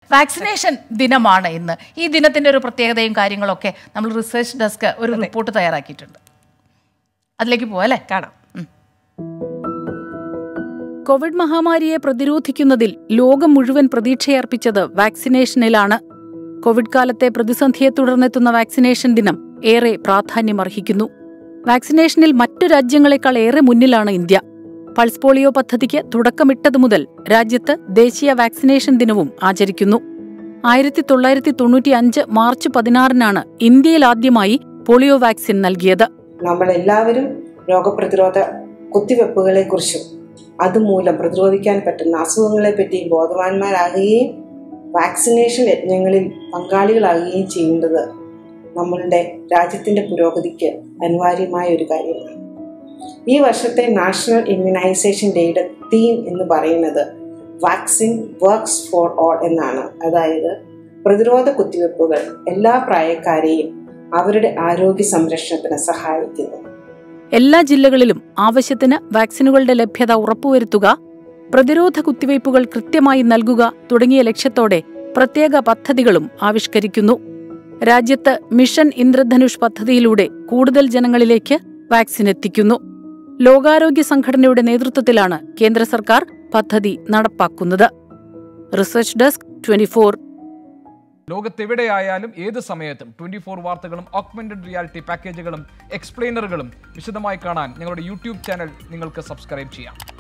vaccination ദിനമാണ് ഇന്ന് ഈ ദിനത്തിന്റെ ഒരു പ്രത്യേകതയും കാര്യങ്ങളൊക്കെ നമ്മൾ റിസർച്ച് ഡെസ്ക് ഒരു റിപ്പോർട്ട് തയ്യാറാക്കിയിട്ടുണ്ട് അതിലേക്ക് പോവാം അല്ലേ കാണാം കോവിഡ് മഹാമാരിയെ പ്രതിരോധിക്കുന്നതിൽ ലോകം മുഴുവൻ പ്രതീക്ഷയർപ്പിച്ചത് വാക്സിനേഷനിലാണ് കോവിഡ് കാലത്തെ പ്രതിസന്ധിയെ തുടർന്നെത്തുന്ന വാക്സിനേഷൻ ദിനം ഏറെ പ്രാധാന്യമർഹിക്കുന്നു വാക്സിനേഷനിൽ മറ്റു രാജ്യങ്ങളെക്കാൾ ഏറെ മുന്നിലാണ് ഇന്ത്യ പൾസ് പോളിയോ പദ്ധതിക്ക് തുടക്കമിട്ടതു മുതൽ രാജ്യത്ത് ദേശീയ വാക്സിനേഷൻ ദിനവും ആചരിക്കുന്നു ആയിരത്തി തൊള്ളായിരത്തി തൊണ്ണൂറ്റി അഞ്ച് മാർച്ച് പതിനാറിനാണ് ഇന്ത്യയിൽ ആദ്യമായി പോളിയോ വാക്സിൻ നൽകിയത് നമ്മളെല്ലാവരും രോഗപ്രതിരോധ കുത്തിവെപ്പുകളെ കുറിച്ചും അതുമൂലം പ്രതിരോധിക്കാൻ പറ്റുന്ന അസുഖങ്ങളെ പറ്റി ബോധവാന്മാരാകുകയും വാക്സിനേഷൻ യജ്ഞങ്ങളിൽ പങ്കാളികളാകുകയും ചെയ്യുന്നത് നമ്മളുടെ രാജ്യത്തിൻ്റെ പുരോഗതിക്ക് അനിവാര്യമായ ഒരു കാര്യമാണ് ഈ വർഷത്തെ നാഷണൽ ഇമ്മ്യൂണൈസേഷൻ ഡേയുടെ തീം എന്ന് പറയുന്നത് വാക്സിൻ വർക്ക്സ് ഫോർ ഓൾ എന്നാണ് അതായത് പ്രതിരോധ കുത്തിവെപ്പുകൾ എല്ലാ പ്രായക്കാരെയും അവരുടെ ആരോഗ്യ സംരക്ഷണത്തിന് സഹായിക്കുന്നു എല്ലാ ജില്ലകളിലും ആവശ്യത്തിന് വാക്സിനുകളുടെ ലഭ്യത ഉറപ്പുവരുത്തുക പ്രതിരോധ കുത്തിവയ്പ്പുകൾ കൃത്യമായി നൽകുക തുടങ്ങിയ ലക്ഷ്യത്തോടെ പ്രത്യേക പദ്ധതികളും ആവിഷ്കരിക്കുന്നു രാജ്യത്ത് മിഷൻ ഇന്ദ്രധനുഷ് പദ്ധതിയിലൂടെ കൂടുതൽ ജനങ്ങളിലേക്ക് വാക്സിൻ എത്തിക്കുന്നു ലോകാരോഗ്യ സംഘടനയുടെ നേതൃത്വത്തിലാണ് കേന്ദ്ര സർക്കാർ പദ്ധതി നടപ്പാക്കുന്നത് റിസർച്ച് ഡെസ്ക് ട്വന്റിഫോർ ലോകത്തെവിടെയായാലും ഏത് സമയത്തും ട്വന്റി ഫോർ വാർത്തകളും ഓഗ്മെന്റഡ് റിയാലിറ്റി പാക്കേജുകളും എക്സ്പ്ലെയിനറുകളും വിശദമായി കാണാൻ ഞങ്ങളുടെ യൂട്യൂബ് ചാനൽ നിങ്ങൾക്ക് സബ്സ്ക്രൈബ് ചെയ്യാം